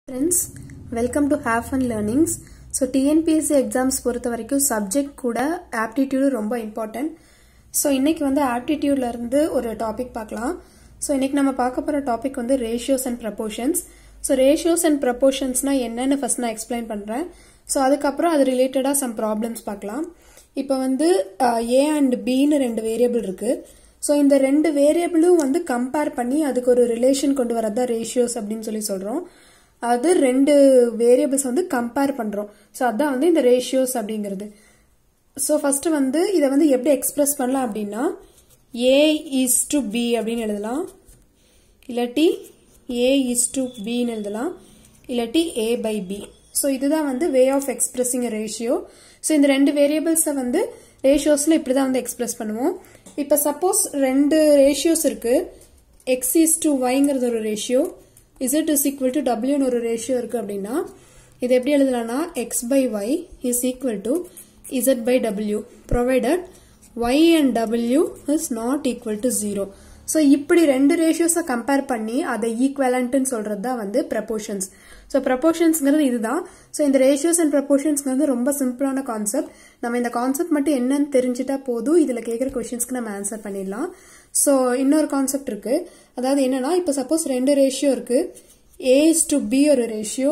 Friends welcome to have fun learnings so TNPSC exams பொறுத்த வரைக்கும் subject கூட aptitude ரொம்ப இம்பார்ட்டன்ட் ஸோ இன்னைக்கு வந்து ஆப்டிடியூட்ல இருந்து ஒரு டாபிக் பார்க்கலாம் ஸோ இன்னைக்கு நம்ம பார்க்க போகிற டாபிக் வந்து ratios and proportions so ratios and ப்ரப்போர்ஷன்ஸ்னா என்னன்னு ஃபர்ஸ்ட் நான் எக்ஸ்பிளைன் பண்ணுறேன் ஸோ அதுக்கப்புறம் அது ரிலேட்டடாக சம் ப்ராப்ளம்ஸ் பார்க்கலாம் இப்போ வந்து ஏ அண்ட் பின்னு ரெண்டு வேரியபிள் இருக்கு ஸோ இந்த ரெண்டு வேரியபிளும் வந்து கம்பேர் பண்ணி அதுக்கு ஒரு ரிலேஷன் கொண்டு வரது தான் ரேஷியோஸ் அப்படின்னு சொல்லி சொல்கிறோம் அது ரெண்டு வேரியபிள்ஸ் வந்து கம்பேர் பண்ணுறோம் ஸோ அதான் வந்து இந்த ரேஷியோஸ் அப்படிங்கிறது ஸோ ஃபர்ஸ்ட் வந்து இதை வந்து எப்படி எக்ஸ்பிரஸ் பண்ணலாம் அப்படின்னா ஏ இஸ் டு பி அப்படின்னு எழுதலாம் இல்லாட்டி ஏ இஸ் டு பின்னு எழுதலாம் இல்லாட்டி ஏ பை பி ஸோ இதுதான் வந்து way of expressing ratio so இந்த ரெண்டு வேரியபிள்ஸை வந்து ரேஷியோஸில் இப்படி தான் வந்து எக்ஸ்பிரஸ் பண்ணுவோம் இப்போ சப்போஸ் ரெண்டு ரேஷியோஸ் இருக்கு எக்ஸ் இஸ் டு ஒய்ங்கிறது ஒரு ratio Z is equal to டபிள்யூன்னு ஒரு ரேஷியோ இருக்கு அப்படின்னா இது எப்படி எழுதலாம்னா X by Y is equal to Z by W provided Y and W is not equal to zero so இப்படி ரெண்டு ரேஷியோஸை கம்பேர் பண்ணி அதை ஈக்குவலண்ட்னு சொல்றது தான் வந்து ப்ரப்போர்ஷன்ஸ் ஸோ ப்ரப்போர்ஷன்ஸ்ங்கிறது இதுதான் ஸோ இந்த ரேஷியோஸ் அண்ட் ப்ரப்போர்ஷன்ஸ்ங்கிறது ரொம்ப சிம்பிளான கான்செப்ட் நம்ம இந்த கான்செப்ட் மட்டும் என்னன்னு தெரிஞ்சுட்டா போதும் இதில் கேட்குற கொஷின்ஸ்க்கு நம்ம ஆன்சர் பண்ணிடலாம் ஸோ இன்னொரு கான்செப்ட் இருக்கு அதாவது என்னன்னா இப்போ சப்போஸ் ரெண்டு ரேஷியோ இருக்கு ஏ இஸ் டு பி ஒரு ratio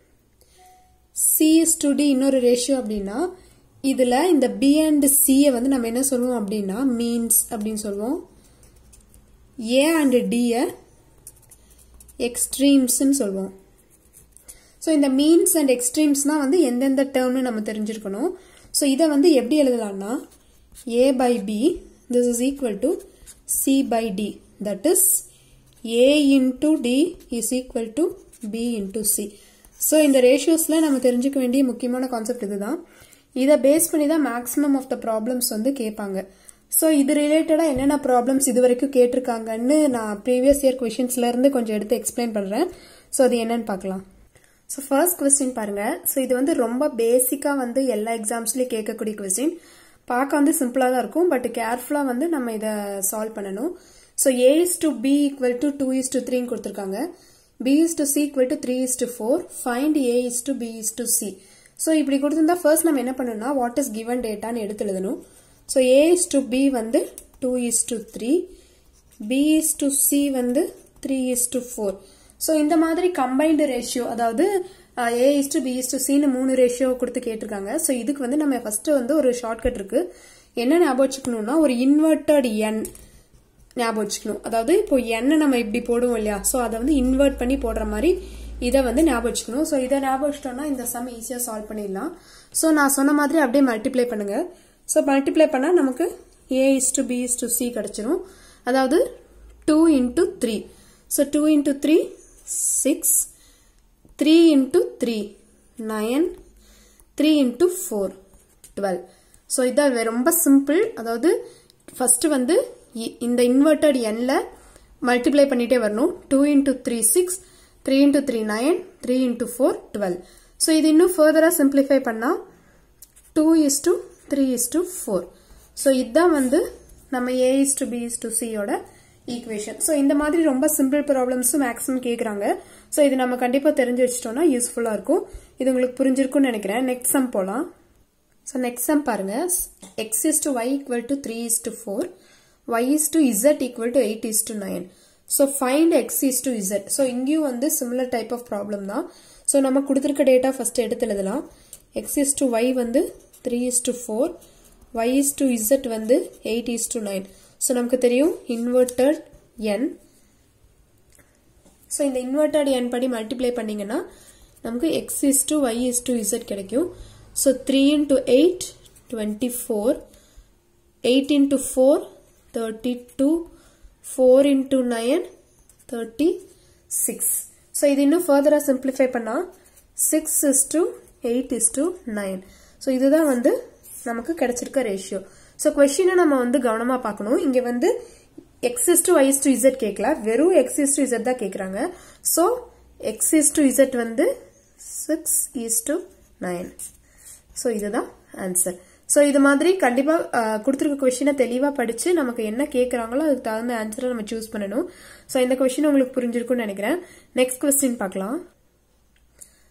C is to D இன்னொரு ரேஷியோ அப்படின்னா இதுல இந்த பி அண்ட் சியை வந்து நம்ம என்ன சொல்லுவோம் அப்படின்னா மீன்ஸ் அப்படின்னு சொல்லுவோம் ஏ அண்ட் டியை எக்ஸ்ட்ரீம்ஸ்ன்னு சொல்லுவோம் ஸோ இந்த மீன்ஸ் அண்ட் எக்ஸ்ட்ரீம்ஸ்னா வந்து எந்தெந்த டேர்ம்னு நம்ம தெரிஞ்சிருக்கணும் ஸோ இதை வந்து எப்படி எழுதலாம்னா A by B this is equal to C by D that is A into D is equal to B into C so இந்த ரேஷியோஸில் நம்ம தெரிஞ்சுக்க வேண்டிய முக்கியமான கான்செப்ட் இதுதான் இதை பேஸ் பண்ணி தான் மேக்ஸிமம் ஆஃப் த ப்ராப்ளம்ஸ் வந்து கேட்பாங்க ஸோ இது ரிலேட்டடாக என்னென்ன ப்ராப்ளம்ஸ் இது வரைக்கும் கேட்டிருக்காங்கன்னு நான் ப்ரீவியஸ் இயர் கொஷின்ஸ்லேருந்து கொஞ்சம் எடுத்து எக்ஸ்பிளைன் பண்ணுறேன் ஸோ அது என்னன்னு பார்க்கலாம் ஸோ ஃபர்ஸ்ட் கொஸ்டின் பாருங்க ஸோ இது வந்து ரொம்ப பேசிக்காக வந்து எல்லா எக்ஸாம்ஸ்லேயும் கேட்கக்கூடிய கொஸ்டின் பார்க்க வந்து சிம்பிளாக தான் இருக்கும் பட் கேர்ஃபுல்லாக வந்து நம்ம இதை சால்வ் பண்ணணும் so A is to B equal to two is to த்ரீன்னு கொடுத்துருக்காங்க B is to C equal to three is to four find A is to B is to C so இப்படி கொடுத்துருந்தா first நம்ம என்ன பண்ணணும்னா what is given டேட்டான்னு எடுத்து எழுதணும் so A is to B வந்து two is to three B is to C வந்து three is to four so இந்த மாதிரி கம்பைன்டு ரேஷியோ அதாவது A is to B is to சின்னு மூணு ரேஷியோ கொடுத்து கேட்டிருக்காங்க ஸோ இதுக்கு வந்து நம்ம ஃபர்ஸ்ட் வந்து ஒரு ஷார்ட்கட் இருக்கு என்ன ஞாபகம் வச்சுக்கணும்னா ஒரு இன்வெர்டட் என் ஞாபகம் வச்சுக்கணும் அதாவது இப்போ எண்ணை நம்ம இப்படி போடுவோம் இல்லையா ஸோ அதை வந்து இன்வெர்ட் பண்ணி போடுற மாதிரி இதை வந்து ஞாபகம் வச்சுக்கணும் ஸோ இதை ஞாபகம் வச்சிட்டோம்னா இந்த சம் ஈஸியாக சால்வ் பண்ணிடலாம் ஸோ நான் சொன்ன மாதிரி அப்படியே மல்டிப்ளை பண்ணுங்க ஸோ மல்டிப்ளை பண்ணால் நமக்கு A is to B is to C கிடச்சிரும் அதாவது two into three so two into three six three into three nine three into four twelve so இதான் ரொம்ப சிம்பிள் அதாவது ஃபர்ஸ்ட் வந்து இந்த இன்வெர்டட் எண்ணில் மல்டிப்ளை பண்ணிட்டே வரணும் two into three six three into three nine three into four twelve so இது இன்னும் ஃபர்தராக சிம்பிளிஃபை பண்ணால் two is to three is to four so இதுதான் வந்து நம்ம A is to B is to சியோட ஈக்குவேஷன் ஸோ இந்த மாதிரி ரொம்ப சிம்பிள் ப்ராப்ளம்ஸும் மேக்ஸிமம் கேட்குறாங்க ஸோ இது நம்ம கண்டிப்பாக தெரிஞ்சு வச்சிட்டோம்னா யூஸ்ஃபுல்லாக இருக்கும் இது உங்களுக்கு புரிஞ்சிருக்கும்னு நினைக்கிறேன் நெக்ஸ்ட் சம் போகலாம் ஸோ நெக்ஸ்ட் சம் பாருங்க X is to Y equal to three is to four Y is to Z equal to eight is to nine so find X is to Z so இங்கேயும் வந்து similar type of problem தான் so நம்ம கொடுத்துருக்க data first எடுத்து எழுதலாம் X is to Y வந்து three is to four Y is to Z வந்து eight is to nine so நமக்கு தெரியும் இன்வெர்டட் என் ஸோ இந்த இன்வெர்டட் என் படி மல்டிப்ளை பண்ணிங்கன்னா நமக்கு X is to Y is to Z கிடைக்கும் so three into eight twenty four eight into four thirty two four into nine thirty six so இது இன்னும் ஃபர்தராக சிம்பிளிஃபை பண்ணால் six is to eight is to nine so இதுதான் வந்து நமக்கு கிடைச்சிருக்க ratio so கொஸ்டினை நம்ம வந்து கவனமாக பார்க்கணும் இங்கே வந்து X is to Y to Z கேட்கல வெறும் எக்ஸ் இஸ் டு இசட் தான் கேட்குறாங்க so X is to Z வந்து six is to nine so இதுதான் ஆன்சர் ஸோ இது மாதிரி கண்டிப்பாக கொடுத்துருக்க கொஷினை தெளிவாக படித்து நமக்கு என்ன கேட்குறாங்களோ அதுக்கு தகுந்த ஆன்சரை நம்ம சூஸ் பண்ணணும் ஸோ இந்த கொஷின் உங்களுக்கு புரிஞ்சிருக்கும்னு நினைக்கிறேன் நெக்ஸ்ட் கொஸ்டின் பார்க்கலாம்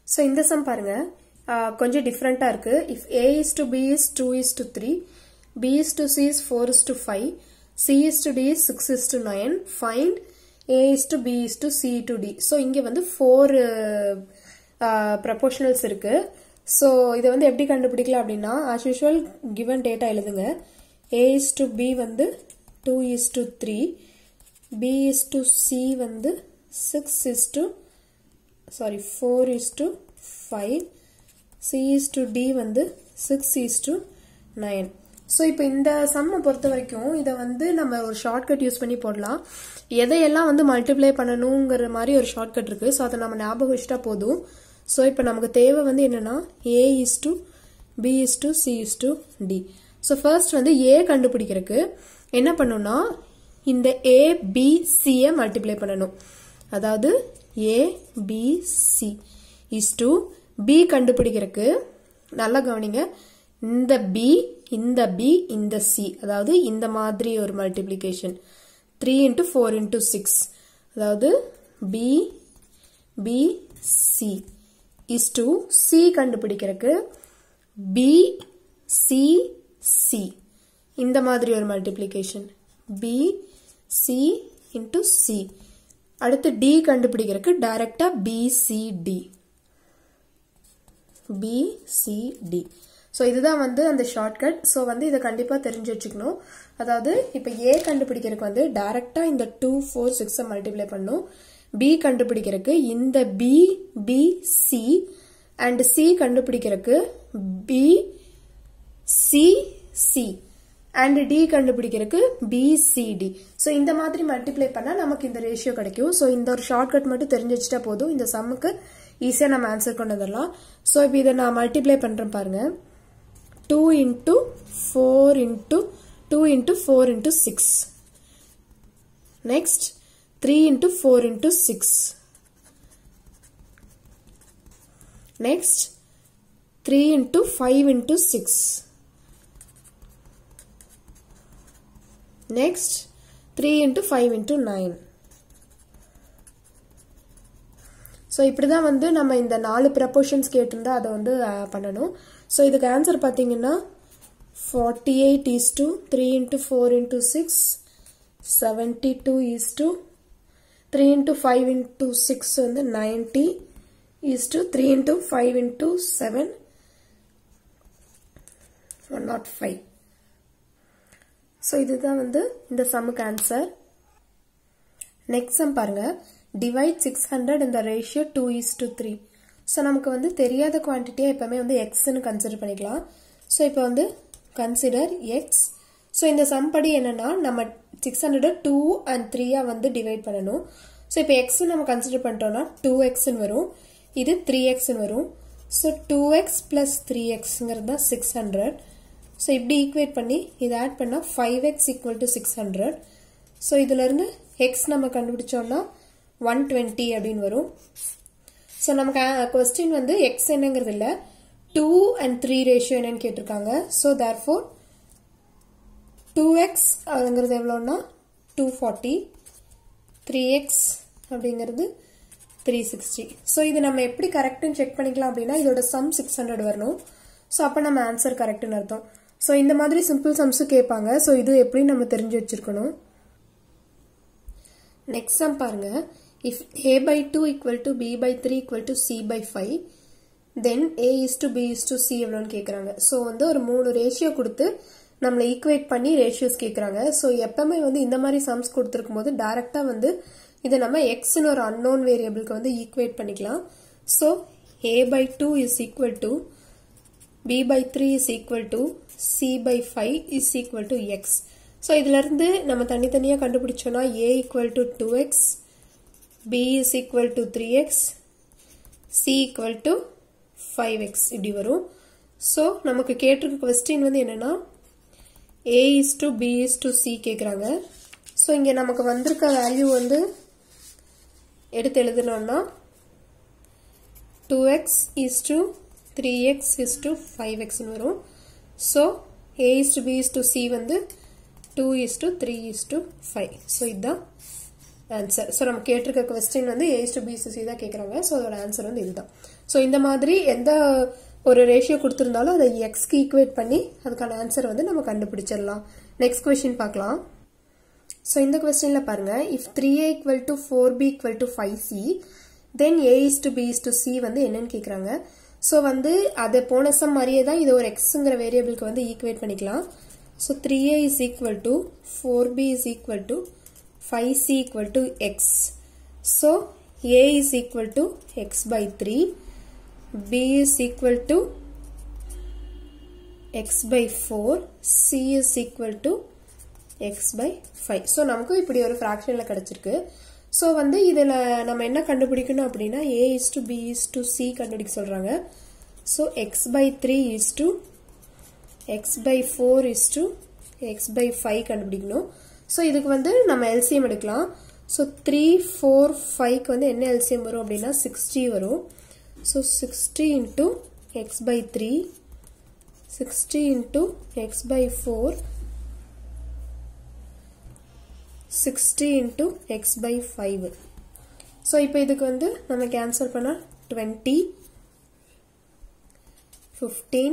ஸோ இந்த சம் பாருங்க ஆஹ் கொஞ்சம் டிஃப்ரெண்ட்டாக இருக்கு if A is to B is two is to three B is to C is four is to five C is to D is six is to nine find A is to B is to C to D so இங்கே வந்து four ப்ரப்போர்ஷனல்ஸ் இருக்கு so இதை வந்து எப்படி கண்டுபிடிக்கலாம் அப்படின்னா as usual given data எழுதுங்க A is to B வந்து two is to three B is to C வந்து six is to sorry four is to five C is to D வந்து six is to nine so இப்போ இந்த சம்மை பொறுத்த வரைக்கும் இதை வந்து நம்ம ஒரு ஷார்ட்கட் யூஸ் பண்ணி போடலாம் எதையெல்லாம் வந்து மல்டிப்ளை பண்ணணுங்கிற மாதிரி ஒரு ஷார்ட்கட் இருக்கு ஸோ அதை நம்ம ஞாபகம் வச்சுட்டா போதும் ஸோ இப்போ நமக்கு தேவை வந்து என்னன்னா A is to B is to C is to D so first வந்து ஏ கண்டுபிடிக்கிறதுக்கு என்ன பண்ணணும்னா இந்த ஏ பி சியை மல்டிப்ளை பண்ணணும் அதாவது A B C is to B கண்டுபிடிக்கிறதுக்கு நல்லா கவனிங்க இந்த பி இந்த பி இந்த சி அதாவது இந்த மாதிரி ஒரு multiplication three into four into six அதாவது B B C is to C கண்டுபிடிக்கிறதுக்கு பி சி சி இந்த மாதிரி ஒரு multiplication B C into C அடுத்து டி கண்டுபிடிக்கிறதுக்கு டைரக்டா பிசிடி பிசிடி ஸோ இதுதான் வந்து அந்த ஷார்ட்கட் ஸோ வந்து இதை கண்டிப்பாக தெரிஞ்சு வச்சுக்கணும் அதாவது இப்போ ஏ கண்டுபிடிக்கிறதுக்கு வந்து டைரக்டாக இந்த டூ ஃபோர் சிக்ஸை மல்டிப்ளை பண்ணும் பி கண்டுபிடிக்கிறதுக்கு இந்த B B C and C கண்டுபிடிக்கிறதுக்கு B C C and D கண்டுபிடிக்கிறதுக்கு பிசிடி ஸோ இந்த மாதிரி மல்டிப்ளை பண்ணால் நமக்கு இந்த ரேஷியோ கிடைக்கும் ஸோ இந்த ஒரு ஷார்ட்கட் மட்டும் தெரிஞ்சு வச்சுட்டா போதும் இந்த சம்முக்கு ஈஸியாக நம்ம ஆன்சர் கொண்டு வந்துடலாம் ஸோ இப்போ இதை நான் மல்டிப்ளை பண்ணுறேன் பாருங்க two into four into two into four into six next three into four into six next three into five into six next three into five into nine so இப்படி தான் வந்து நம்ம இந்த நாலு ப்ரப்போர்ஷன்ஸ் கேட்டிருந்தா அதை வந்து பண்ணணும் ஸோ இதுக்கு ஆன்சர் பார்த்தீங்கன்னா forty eight is to three into four into six seventy two is to three into five into six வந்து ninety is to three into five into seven one not five so இதுதான் வந்து இந்த சம்முக்கு answer next sum பாருங்க divide six hundred இந்த ratio two is to three so நமக்கு வந்து தெரியாத குவான்டிட்டியை எப்பவுமே வந்து எக்ஸ்ன்னு கன்சிடர் பண்ணிக்கலாம் ஸோ இப்போ வந்து கன்சிடர் எக்ஸ் ஸோ இந்த சம் படி என்னன்னா நம்ம சிக்ஸ் ஹண்ட்ரட் டூ அண்ட் த்ரீயா வந்து டிவைட் பண்ணணும் ஸோ இப்போ எக்ஸ் நம்ம கன்சிடர் பண்ணிட்டோம்னா டூ எக்ஸ்ன்னு வரும் இது த்ரீ எக்ஸ்ன்னு வரும் so two X plus three எக்ஸ்ங்கிறது தான் சிக்ஸ் ஹண்ட்ரட் ஸோ இப்படி ஈக்குவேட் பண்ணி இதை ஆட் பண்ணால் five X equal to six hundred so இதுலேருந்து எக்ஸ் நம்ம கண்டுபிடிச்சோம்னா ஒன் டுவெண்ட்டி அப்படின்னு வரும் ஸோ நமக்கு கொஸ்டின் வந்து எக்ஸ் என்னங்கிறது இல்லை டூ அண்ட் த்ரீ ரேஷியோ என்னன்னு கேட்டிருக்காங்க so therefore two X அதுங்கிறது எவ்வளோன்னா டூ ஃபார்ட்டி த்ரீ எக்ஸ் அப்படிங்கிறது த்ரீ சிக்ஸ்டி ஸோ இது நம்ம எப்படி கரெக்டுன்னு செக் பண்ணிக்கலாம் அப்படின்னா இதோட சம் சிக்ஸ் ஹண்ட்ரட் வரணும் ஸோ அப்போ நம்ம ஆன்சர் கரெக்டுன்னு அர்த்தம் ஸோ இந்த மாதிரி சிம்பிள் சம்ஸும் கேட்பாங்க ஸோ இது எப்படி நம்ம தெரிஞ்சு வச்சிருக்கணும் நெக்ஸ்ட் சம் பாருங்க if A by two equal to B by three equal to C by five then A is to B is to C எவ்வளோன்னு கேட்குறாங்க ஸோ வந்து ஒரு மூணு ரேஷியோ கொடுத்து நம்மளை ஈக்குவேட் பண்ணி ரேஷியோஸ் கேட்குறாங்க ஸோ எப்பவுமே வந்து இந்த மாதிரி சம்ஸ் கொடுத்துருக்கும் போது டேரெக்டாக வந்து இதை நம்ம எக்ஸ்னு ஒரு அன்னோன் வேரியபிளுக்கு வந்து ஈக்குவேட் பண்ணிக்கலாம் so A by two is equal to b by 3 is equal to c by 5 is equal to x. So இதிலிருந்து நம்ம தனித்தனியாக கண்டுபிடிச்சோன்னா a equal to 2x, b is equal to 3x, c equal to 5x இப்படி வரும் so நமக்கு கேட்டிருக்க question வந்து என்னன்னா a is to b is to c கேட்குறாங்க ஸோ இங்கே நமக்கு வந்திருக்க வேல்யூ வந்து எடுத்து எழுதணும்னா 2x is to 3x is to 5x வரும் so a is to b is to c வந்து 2 is to 3 is to 5 so இதுதான் ஆன்சர் ஸோ நம்ம கேட்டிருக்க கொஸ்டின் வந்து ஏஸ் டு பிசிசி தான் கேட்குறாங்க ஸோ அதோட ஆன்சர் வந்து இதுதான் ஸோ இந்த மாதிரி எந்த ஒரு ரேஷியோ கொடுத்துருந்தாலும் அதை எக்ஸ்க்கு ஈக்குவேட் பண்ணி அதுக்கான ஆன்சர் வந்து நம்ம கண்டுபிடிச்சிடலாம் நெக்ஸ்ட் கொஸ்டின் பார்க்கலாம் ஸோ இந்த கொஸ்டினில் பாருங்க if three A equal to four B equal to five C then A is to B is to C வந்து என்னன்னு கேட்குறாங்க ஸோ வந்து அது போன சம் மாதிரியே தான் இது ஒரு எக்ஸுங்கிற வேரியபிளுக்கு வந்து ஈக்குவேட் பண்ணிக்கலாம் so three A is equal to four B is equal to five C equal to X so A is equal to X by three B is equal to X by four C is equal to X by five so நமக்கு இப்படி ஒரு ஃப்ராக்ஷனில் கிடச்சிருக்கு so வந்து இதில் நம்ம என்ன கண்டுபிடிக்கணும் அப்படின்னா A is to B is to C கண்டுபிடிக்க சொல்கிறாங்க so X by three is to X by four is to X by five கண்டுபிடிக்கணும் ஸோ இதுக்கு வந்து நம்ம எல்சிஎம் எடுக்கலாம் ஸோ த்ரீ ஃபோர் ஃபைவ்க்கு வந்து என்ன எல்சிஎம் வரும் அப்படின்னா சிக்ஸ்டி வரும் so sixty into X by three sixty into X by four sixty into X by five so இப்போ இதுக்கு வந்து நம்ம கேன்சல் பண்ணால் டுவெண்ட்டி ஃபிஃப்டீன்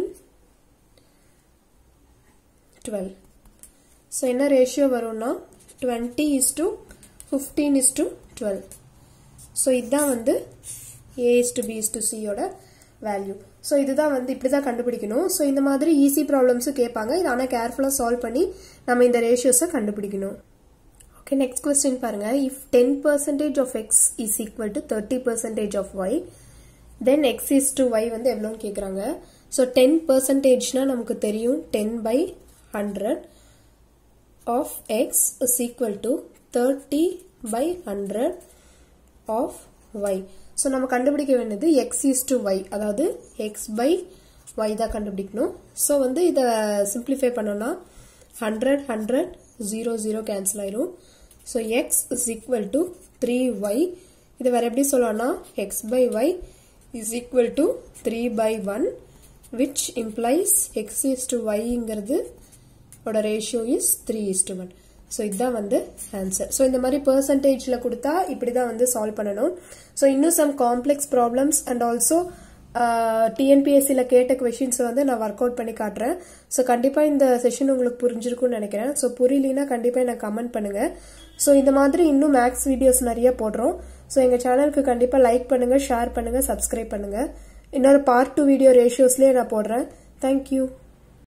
டுவெல் ஸோ என்ன ரேஷியோ வரும்னா twenty is to fifteen is to twelve so இதுதான் வந்து A is to B is to சியோட வேல்யூ ஸோ இதுதான் வந்து இப்படி தான் கண்டுபிடிக்கணும் ஸோ இந்த மாதிரி ஈஸி ப்ராப்ளம்ஸும் கேட்பாங்க இது ஆனால் கேர்ஃபுல்லாக சால்வ் பண்ணி நம்ம இந்த ரேஷியோஸை கண்டுபிடிக்கணும் ஓகே நெக்ஸ்ட் கொஸ்டின் பாருங்க if ten percentage of X is equal to thirty percentage of Y then X is to Y வந்து எவ்வளோன்னு கேட்குறாங்க ஸோ டென் பர்சன்டேஜ்னா நமக்கு தெரியும் ten by hundred of X is equal to thirty by hundred of Y so நம்ம கண்டுபிடிக்க வேண்டியது X is to Y அதாவது எக்ஸ் பை ஒய் தான் கண்டுபிடிக்கணும் ஸோ வந்து இதை சிம்பிளிஃபை பண்ணோம்னா hundred hundred zero zero cancel ஆயிரும் so X is equal to three Y இதை வேற எப்படி சொல்லலாம்னா X by Y is equal to three by one which implies X is to ஒய்ங்கிறது ஓட ratio is three is to one so இதுதான் வந்து answer so இந்த மாதிரி பெர்சன்டேஜில் கொடுத்தா இப்படி தான் வந்து சால்வ் பண்ணணும் ஸோ இன்னும் sum complex problems and also டிஎன்பிஎஸ்சியில் கேட்ட கொஷின்ஸை வந்து நான் ஒர்க் அவுட் பண்ணி காட்டுறேன் ஸோ கண்டிப்பாக இந்த செஷன் உங்களுக்கு புரிஞ்சிருக்கும்னு நினைக்கிறேன் ஸோ புரியலனா கண்டிப்பாக எனக்கு கமெண்ட் பண்ணுங்கள் ஸோ இந்த மாதிரி இன்னும் மேக்ஸ் வீடியோஸ் நிறைய போடுறோம் ஸோ எங்கள் சேனலுக்கு கண்டிப்பாக லைக் பண்ணுங்கள் ஷேர் பண்ணுங்கள் சப்ஸ்கிரைப் பண்ணுங்கள் இன்னொரு பார்ட் டூ வீடியோ ரேஷியோஸ்லேயே நான் போடுறேன் தேங்க்யூ